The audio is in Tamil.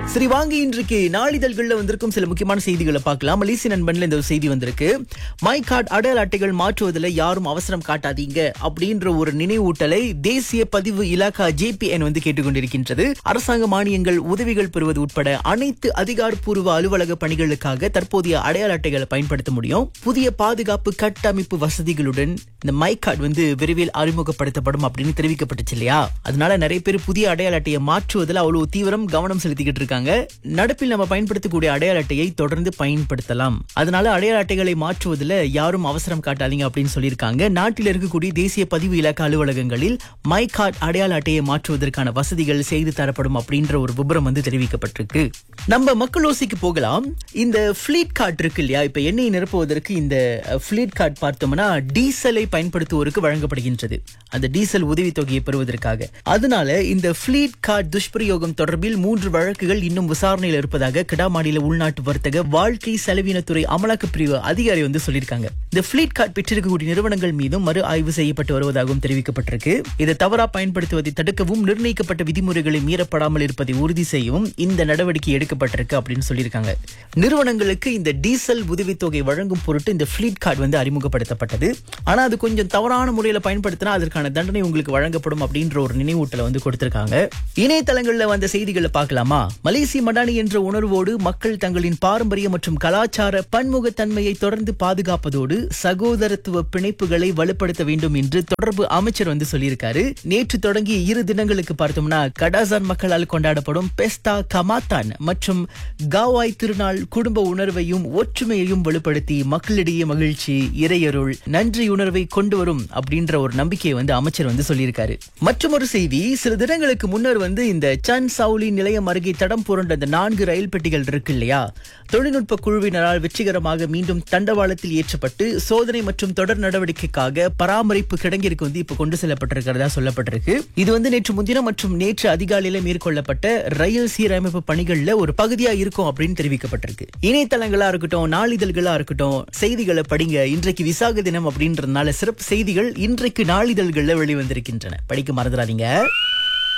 சரி வாங்க இன்றைக்கு நாளிதழ்கள்ல வந்திருக்கும் சில முக்கியமான செய்திகளை பார்க்கலாம் மலேசிய நண்பன்ல இந்த ஒரு செய்தி வந்திருக்கு மை கார்டு அடையாள அட்டைகள் மாற்றுவதில் யாரும் அவசரம் காட்டாதீங்க அப்படின்ற ஒரு நினைவூட்டலை தேசிய பதிவு இலாக்கா ஜேபிஎன் வந்து கேட்டுக்கொண்டிருக்கின்றது அரசாங்க மானியங்கள் உதவிகள் பெறுவது உட்பட அனைத்து அதிகாரப்பூர்வ அலுவலக பணிகளுக்காக தற்போதைய அடையாள அட்டைகளை பயன்படுத்த முடியும் புதிய பாதுகாப்பு கட்டமைப்பு வசதிகளுடன் இந்த மை கார்டு வந்து விரைவில் அறிமுகப்படுத்தப்படும் அப்படின்னு தெரிவிக்கப்பட்டுச்சு இல்லையா அதனால நிறைய பேர் புதிய அடையாள அட்டையை மாற்றுவதில் அவ்வளவு தீவிரம் கவனம் செலுத்திக்கிட்டு இருக்காங்க நடப்பில் நம்ம பயன்படுத்தக்கூடிய அடையாள அட்டையை தொடர்ந்து பயன்படுத்தலாம் அதனால அடையாள அட்டைகளை மாற்றுவதில் யாரும் அவசரம் காட்டாதீங்க அப்படின்னு சொல்லியிருக்காங்க நாட்டில் இருக்கக்கூடிய தேசிய பதிவு இலக்க அலுவலகங்களில் மை கார்டு அடையாள அட்டையை மாற்றுவதற்கான வசதிகள் செய்து தரப்படும் அப்படின்ற ஒரு விபரம் வந்து தெரிவிக்கப்பட்டிருக்கு நம்ம மக்களோசிக்கு போகலாம் இந்த ஃபிளீட் கார்டு இருக்கு இல்லையா இப்ப எண்ணெய் நிரப்புவதற்கு இந்த ஃபிளீட் கார்டு பார்த்தோம்னா டீசலை பயன்படுத்துவோருக்கு வழங்கப்படுகின்றது அந்த டீசல் உதவித்தொகையை பெறுவதற்காக அதனால இந்த ஃபிளீட் கார்டு துஷ்பிரயோகம் தொடர்பில் மூன்று வழக்குகள் இன்னும் விசாரணையில் இருப்பதாக கிடா மாநில உள்நாட்டு வர்த்தக வாழ்க்கை செலவினத்துறை அமலாக்க பிரிவு அதிகாரி வந்து சொல்லியிருக்காங்க இந்த ஃபிளீட் கார்டு பெற்றிருக்கக்கூடிய நிறுவனங்கள் மீதும் மறு ஆய்வு செய்யப்பட்டு வருவதாகவும் தெரிவிக்கப்பட்டிருக்கு இதை தவறா பயன்படுத்துவதை தடுக்கவும் நிர்ணயிக்கப்பட்ட விதிமுறைகளை மீறப்படாமல் இருப்பதை உறுதி செய்யவும் இந்த நடவடிக்கை எடுக்கப்பட்டிருக்கு அப்படின்னு சொல்லியிருக்காங்க நிறுவனங்களுக்கு இந்த டீசல் உதவித்தொகை வழங்கும் பொருட்டு இந்த ஃபிளீட் கார்டு வந்து அறிமுகப்படுத்தப்பட்டது ஆனா அது கொஞ்சம் தவறான முறையில பயன்படுத்தினா அதற்கான தண்டனை உங்களுக்கு வழங்கப்படும் அப்படின்ற ஒரு நினைவூட்டலை வந்து கொடுத்திருக்காங்க இணையதளங்கள்ல வந்த செய்திகளை பார்க்கலாமா மலேசிய மடானி என்ற உணர்வோடு மக்கள் தங்களின் பாரம்பரிய மற்றும் கலாச்சார பன்முகத்தன்மையை தொடர்ந்து பாதுகாப்பதோடு சகோதரத்துவ பிணைப்புகளை வலுப்படுத்த வேண்டும் என்று தொடர்பு அமைச்சர் வந்து சொல்லியிருக்காரு நேற்று தொடங்கிய இரு தினங்களுக்கு பார்த்தோம்னா கடாசான் மக்களால் கொண்டாடப்படும் பெஸ்தா கமாத்தான் மற்றும் காவாய் திருநாள் குடும்ப உணர்வையும் ஒற்றுமையையும் வலுப்படுத்தி மக்களிடையே மகிழ்ச்சி இறையருள் நன்றி உணர்வை கொண்டு வரும் அப்படின்ற ஒரு நம்பிக்கையை வந்து அமைச்சர் வந்து சொல்லியிருக்காரு மற்றும் ஒரு செய்தி சில தினங்களுக்கு முன்னர் வந்து இந்த சன் சவுலி நிலையம் அருகே தடம் புரண்ட அந்த நான்கு ரயில் பெட்டிகள் இருக்கு இல்லையா தொழில்நுட்ப குழுவினரால் வெற்றிகரமாக மீண்டும் தண்டவாளத்தில் ஏற்றப்பட்டு சோதனை மற்றும் தொடர் நடவடிக்கைக்காக பராமரிப்பு கிடங்கிற்கு வந்து இப்ப கொண்டு செல்லப்பட்டிருக்கிறதா சொல்லப்பட்டிருக்கு இது வந்து நேற்று முன்தினம் மற்றும் நேற்று அதிகாலையில மேற்கொள்ளப்பட்ட ரயில் சீரமைப்பு பணிகள்ல ஒரு பகுதியா இருக்கும் அப்படின்னு தெரிவிக்கப்பட்டிருக்கு இணையதளங்களா இருக்கட்டும் நாளிதழ்களா இருக்கட்டும் செய்திகளை படிங்க இன்றைக்கு விசாக தினம் அப்படின்றதுனால சிறப்பு செய்திகள் இன்றைக்கு நாளிதழ்கள்ல வெளிவந்திருக்கின்றன படிக்க மறந்துடாதீங்க